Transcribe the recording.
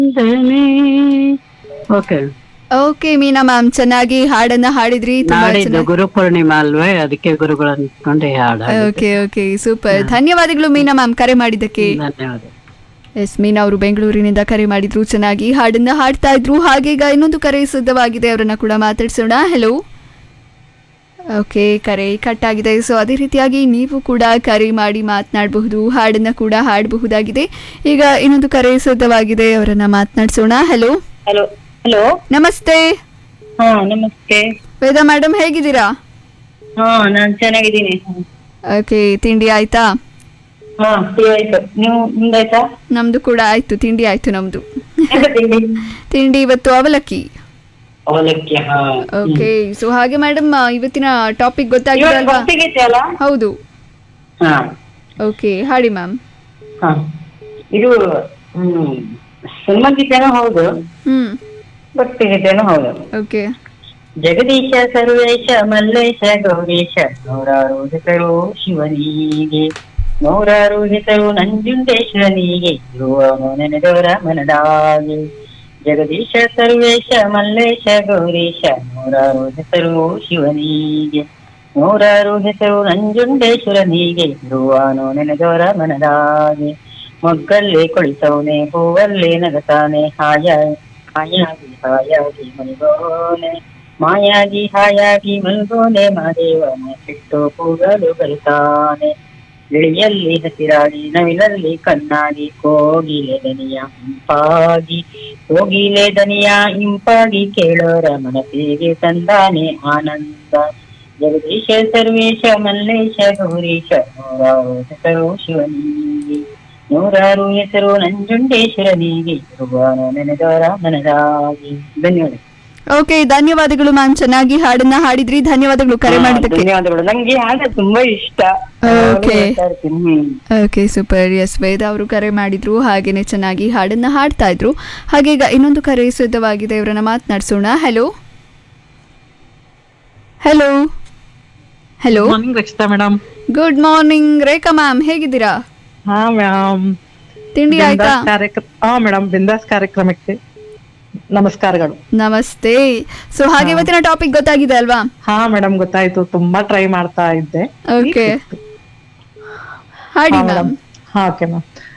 ವಂದನೆ okay okay ಮೀನಾ ma'am ಚೆನ್ನಾಗಿ ಹಾಡನ್ನ ಹಾಡಿದ್ರಿ ತುಂಬಾ ನಾಡಿದ್ದು ಚೆನ್ನಾಗಿ ಗುರು ಪೂರ್ಣಿಮಾ ಅಲ್ವೇ ಅದಕ್ಕೆ ಗುರುಗಳನ್ನ ಇಟ್ಕೊಂಡು ಈ ಹಾಡು ಹಾಡಿದ್ದು. ಓಕೆ ಓಕೆ ಸೂಪರ್ ಧನ್ಯವಾದಗಳು ಮೀನಾ ಮ್ಯಾಮ್ ಕರೆ ಮಾಡಿದ್ದಕ್ಕೆ ಧನ್ಯವಾದ ಎಸ್ ಮೀನಾ ಅವರು ಬೆಂಗಳೂರಿನಿಂದ ಕರೆ ಮಾಡಿದ್ರು ಚೆನ್ನಾಗಿ ಹಾಡನ್ನ ಹಾಡ್ತಾ ಇದ್ರು ಹಾಗೆ ಈಗ ಇನ್ನೊಂದು ಕರೆ ಸಿದ್ಧವಾಗಿದೆ ಅವರನ್ನ ಕೂಡ ಮಾತಾಡ್ಸೋಣ ಹೆಲೋ ಓಕೆ ಕರೆ ಕಟ್ ಆಗಿದೆ ಸೊ ಅದೇ ರೀತಿಯಾಗಿ ನೀವು ಕೂಡ ಕರೆ ಮಾಡಿ ಮಾತನಾಡಬಹುದು ಹಾಡನ್ನ ಕೂಡ ಹಾಡಬಹುದಾಗಿದೆ ಈಗ ಇನ್ನೊಂದು ಕರೆ ಸಿದ್ಧವಾಗಿದೆ ಅವರನ್ನ ಮಾತನಾಡ್ಸೋಣ ಹೆಲೋ ಹಲೋ ಹಲೋ ನಮಸ್ತೆ ಹಾ ನಮಸ್ತೆ ವೇದ ಮೇಡಮ್ ಹೇಗಿದ್ದೀರಾ ಹಾ ನಾನ್ ಚೆನ್ನಾಗಿದ್ದೀನಿ ಓಕೆ ತಿಂಡಿ ಆಯ್ತಾ ಹಾ ಟೀ ಆಯ್ತು ನೀವು ನಿಮ್ದಾಯ್ತಾ ನಮ್ದು ಕೂಡ ಆಯ್ತು ತಿಂಡಿ ಆಯ್ತು ನಮ್ದು ಎಂತ ತಿಂಡಿ ತಿಂಡಿ ಇವತ್ತು ಅವಲಕ್ಕಿ ಅವಲಕ್ಕಿ ಹಾ ಓಕೆ ಸೊ ಹಾಗೆ ಮೇಡಮ್ ಇವತ್ತಿನ ಟಾಪಿಕ್ ಗೊತ್ತಾಗಿದೆ ಇವಾಗ ಅಲ್ವಾ ಭಕ್ತಿಗೀತೆ ಅಲ್ಲ ಹೌದು ಹಾ ಓಕೆ ಹಾಡಿ ಮ್ಯಾಮ್ ಹಾ ಇದು ಹ್ಮ್ ಗೀತೆನೂ ಹೌದು ಹ್ಮ್ ಭಕ್ತಿಗೀತೆನೂ ಹೌದು ಓಕೆ ಜಗದೀಶ ಸರ್ವೇಶ ಮಲ್ಲೇಶ ಗೌರೀಶ ನೂರಾರು ಹೆಸರು ಶಿವನಿಗೆ ನೂರಾರು ಹೆಸರು ನಂಜುಂಡೇಶ್ವರನಿಗೆ ಇರುವನು ನೆನೆದವರ ಮನದಾಗೆ ಜಗದೀಶ ಸರ್ವೇಶ ಮಲ್ಲೇಶ ಗೌರೀಶ ನೂರಾರು ಹೆಸರು ಶಿವನಿಗೆ ನೂರಾರು ಹೆಸರು ನಂಜುಂಡೇಶ್ವರನಿಗೆ ಇರುವನು ನೆನೆದವರ ಮನದಾಗೆ ಮೊಗ್ಗಲ್ಲೇ ಕುಳಿತವನೆ ಹೂವಲ್ಲೇ ನಗತಾನೆ ಹಾಯ ಹಾಯಾಗಿ ಹಾಯಾಗಿ ಮಲ್ಗೋನೆ ಮಾಯಾಗಿ ಹಾಯಾಗಿ ಮಲ್ಗೋನೆ ಮಾದೇವನ ಸಿಟ್ಟು ಕೂಗಲು ಬರುತ್ತಾನೆ ಗಿಳಿಯಲ್ಲಿ ಹಸಿರಾಗಿ ನವಿಲಲ್ಲಿ ಕಣ್ಣಾಗಿ ಕೋಗಿಲೆ ದನಿಯ ಇಂಪಾಗಿ ಕೋಗಿಲೆ ದನಿಯ ಇಂಪಾಗಿ ಕೇಳೋರ ಮನಸ್ಸಿಗೆ ತಂದಾನೆ ಆನಂದ ಜಗದೀಶ ಸರ್ವೇಶ ಮಲ್ಲೇಶ ಗೌರೀಶ ನೂರಾರು ಹೆಸರು ಶಿವನಿಗೆ ನೂರಾರು ಹೆಸರು ನಂಜುಂಡೇಶ್ವರನಿಗೆ ಇರುವಾನ ನೆನೆದವರ ಮನದಾಗಿ ಧನ್ಯವಾದ ಓಕೆ ಧನ್ಯವಾದಗಳು ಮ್ಯಾಮ್ ಚೆನ್ನಾಗಿ ಹಾಡನ್ನ ಹಾಡಿದ್ರಿ ಧನ್ಯವಾದಗಳು ಕರೆ ಹಾ, ಮಾಡಿದ್ದಕ್ಕೆ ಧನ್ಯವಾದಗಳು ನಂಗೆ ಹಾಡ ತುಂಬಾ ಇಷ್ಟ Okay. ನಾನು ಹೇಳ್ತಾ ಇರ್ತೀನಿ. ಹ್ಮ್. ಓಕೆ ಸೂಪರ್ ಎಸ್ ವೇದ ಅವರು ಕರೆ ಮಾಡಿದ್ರು ಹಾಗೇನೆ ಚೆನ್ನಾಗಿ ಹಾಡನ್ನ ಹಾಡ್ತಾ ಇದ್ರು ಹಾಗೆ ಈಗ ಇನ್ನೊಂದು ಕರೆ ಸಿದ್ಧವಾಗಿದೆ ಇವರನ್ನ ಮಾತನಾಡ್ಸೋಣ hello hello hello morning Rakshitha madam good morning Rekha ma'am ಹೇಗಿದ್ದೀರಾ ಹಾ ಮ್ಯಾಮ್ ತಿಂಡಿ ಆಯ್ತಾ ಕಾರ್ಯಕ್ರಮ ಹಾ ಮೇಡಮ್ ಬಿಂದಾಸ್ ಕಾರ್ಯಕ್ರಮಕ್ಕೆ ನಮಸ್ಕಾರಗಳು ನಮಸ್ತೆ ಸೊ ಹಾಗೆ ಇವತ್ತಿನ ಟಾಪಿಕ್ ಗೊತ್ತಾಗಿದೆ ಅಲ್ವಾ ಹಾ ಮೇಡಮ್ ಗೊತ್ತಾಯ್ತು ತುಂಬಾ ಟ್ರೈ ಮಾಡ್ತಾ ಇದ್ದೆ ಓಕೆ ಹಾಡಿ ಹಾ ಮ್ಯಾಮ್ ಮೇಡಮ್ ಹಾ ಓಕೆ ಮ್ಯಾಮ್